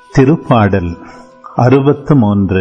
திருப்பாடல் அறுபத்து மூன்று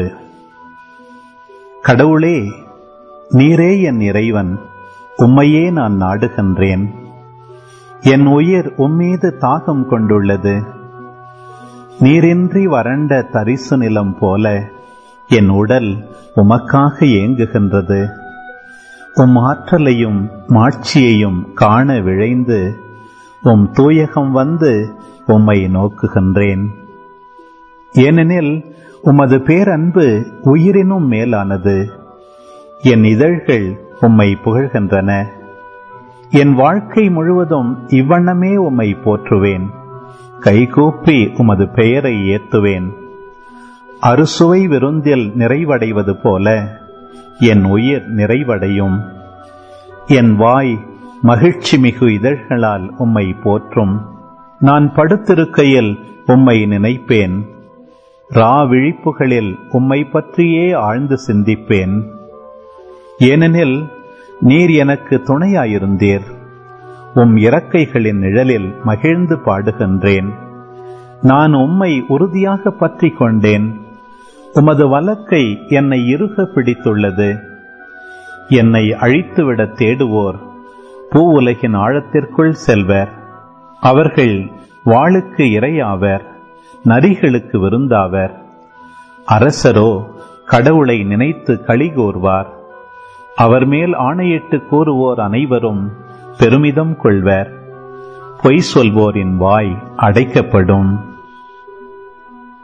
கடவுளே நீரே என் இறைவன் உம்மையே நான் நாடுகின்றேன் என் உயிர் உம்மீது தாகம் கொண்டுள்ளது நீரின்றி வறண்ட தரிசு நிலம் போல என் உடல் உமக்காக ஏங்குகின்றது உம் ஆற்றலையும் மாட்சியையும் காண விழைந்து உம் தூயகம் வந்து உம்மை நோக்குகின்றேன் ஏனெனில் உமது பேரன்பு உயிரினும் மேலானது என் இதழ்கள் உம்மை புகழ்கின்றன என் வாழ்க்கை முழுவதும் இவ்வண்ணமே உம்மை போற்றுவேன் கைகூப்பி உமது பெயரை ஏத்துவேன் அறுசுவை விருந்தில் நிறைவடைவது போல என் உயிர் நிறைவடையும் என் வாய் மகிழ்ச்சி மிகு இதழ்களால் உம்மை போற்றும் நான் படுத்திருக்கையில் உம்மை நினைப்பேன் ரா விழிப்புகளில் உம்மை பற்றியே ஆழ்ந்து சிந்திப்பேன் ஏனெனில் நீர் எனக்கு துணையாயிருந்தீர் உம் இறக்கைகளின் நிழலில் மகிழ்ந்து பாடுகின்றேன் நான் உம்மை உறுதியாக பற்றி கொண்டேன் உமது வலக்கை என்னை இறுக பிடித்துள்ளது என்னை அழித்துவிட தேடுவோர் பூ உலகின் ஆழத்திற்குள் செல்வர் அவர்கள் வாளுக்கு இரையாவர் நரிகளுக்கு விருந்தாவர் அரசரோ கடவுளை நினைத்து களிகூர்வார் அவர் மேல் ஆணையிட்டு கூறுவோர் அனைவரும் பெருமிதம் கொள்வர் பொய் சொல்வோரின் வாய் அடைக்கப்படும்